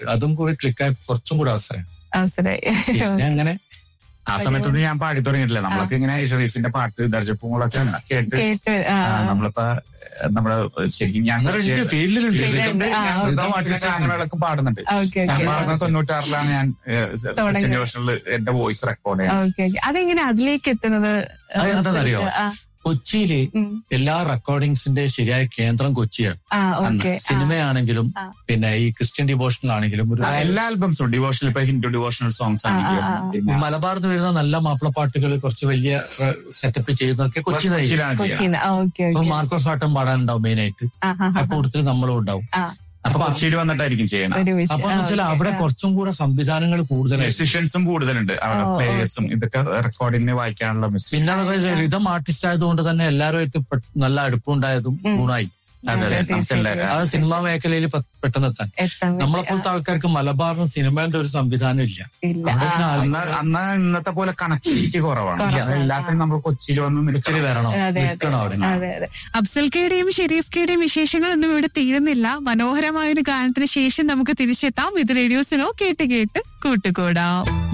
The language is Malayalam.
അതും കൂടി ക്ലിക്കായി കുറച്ചും കൂടെ അവസരം അവസരമായി പിന്നെ അങ്ങനെ ആ സമയത്തൊന്നും ഞാൻ പാടി തുടങ്ങിയിട്ടില്ല നമ്മളൊക്കെ ഇങ്ങനെ ഷെറീഫിന്റെ പാട്ട് ദർജപ്പൂങ്ങളൊക്കെ കേട്ട് കേട്ട് ആ, ആ, നമ്മളിപ്പോ ഏഹ്, നമ്മള് ശരിക്കും ഞാൻ അങ്ങനെ ഉണ്ട്, ഫീൽഡിലുണ്ട് ഫീൽഡിലുണ്ട്. ആ, ഞാൻ ഓക്കെ. ഇതോ പാട്ടിലെ ഗാനമേളൊക്കെ പാടുന്നുണ്ട് ഓക്കെ ഞാൻ ഓക്കെ പാടുന്നത് തൊണ്ണൂറ്റാറിലാണ് ഞാൻ തുടങ്ങി. ഡിവോഷനിൽ എന്റെ വോയിസ് റെക്കോർഡ് ചെയ്യാൻ ഓക്കെ ഓക്കെ അതെങ്ങനെ അതിലേക്ക് എത്തുന്നത് അതെന്താണെന്നറിയോ? ആ, കൊച്ചിയില് ഉം. എല്ലാ റെക്കോർഡിങ്സിന്റെ ശരിയായ കേന്ദ്രം കൊച്ചിയാണ് ആ ഓക്കെ സിനിമയാണെങ്കിലും ആ. പിന്നെ ഈ ക്രിസ്ത്യൻ ഡിവോഷണൽ ആണെങ്കിലും ഒരു ആ, എല്ലാ ആൽബംസും ഡിവോഷണൽ ഇപ്പൊ ഹിന്ദു ഡിവോഷണൽ സോങ്സ് ആണെങ്കിലും ആ, ആ, ആ. പിന്നെ മലബാറിൽ നിന്ന് വരുന്ന നല്ല മാപ്പിളപ്പാട്ടുകൾ കുറച്ച് വലിയ സെറ്റപ്പ് ചെയ്യുന്നതൊക്കെ കൊച്ചി കൊച്ചിയിലാണ് ചെയ്യുക കൊച്ചിന്ന് ആ ഓക്കെ അപ്പൊ ഓക്കെ മാർക്കോസ് ആട്ടം പാടാനുണ്ടാവും മെയിൻ ആയിട്ട് ആ ആ ആ കൂട്ടത്തിൽ നമ്മളും ഉണ്ടാവും ആ അപ്പൊ കൊച്ചിയിൽ വന്നിട്ടായിരിക്കും ചെയ്യണം ഒരുമിച്ച് അപ്പൊ ആ, വെച്ചാൽ ഓക്കെ. അവിടെ ആ. കുറച്ചും കൂടെ സംവിധാനങ്ങൾ കൂടുതലായി മ്യൂസിഷ്യൻസും കൂടുതലുണ്ട് അവിടെ ഓ, പ്ലേയേഴ്സും ഇതൊക്കെ റെക്കോർഡിങ്ങിന് വായിക്കാനുള്ള മ്യൂസിക് പിന്നെ അതുപോലെ റിതം ആർട്ടിസ്റ്റ് ആയതുകൊണ്ട് തന്നെ എല്ലാവരുമായിട്ട് പെ- നല്ല അടുപ്പുണ്ടായതും ഗുണായി അതെ അതെ തീർച്ചയായും. നമുക്ക് എല്ലാവരും അത് സിനിമാ മേഖലയിൽ പെ- പെട്ടെന്ന് എത്താൻ എത്താൻ പറ്റി. നമ്മളെപ്പോലത്തെ ആൾക്കാർക്ക് മലബാറിന് സിനിമേന്റെ ഒരു സംവിധാനം ഇല്ല ഇല്ല അവിടെ ആ, പിന്നെ ആൾ- അന്ന് അന്ന് ഇന്നത്തെ പോലെ കണക്ടിവിറ്റി കുറവാണ് കുറവാണ്. അത് എല്ലാത്തിനും നമ്മൾ കൊച്ചിയിൽ വന്ന് ഇച്ചിരി നിൽക്കണം. വരണം അതെ അതെ നിൽക്കണം അവിടെ അതെ അതെ അഫ്സൽ കെയുടെയും ഷെരീഫ് കെയുടെയും വിശേഷങ്ങളൊന്നും ഇവിടെ തീരുന്നില്ല മനോഹരമായ ഒരു ഗാനത്തിന് ശേഷം നമുക്ക് തിരിച്ചെത്താം ഇത് റേഡിയോസിനോ കേട്ട് കേട്ട് കൂട്ടുകൂടാം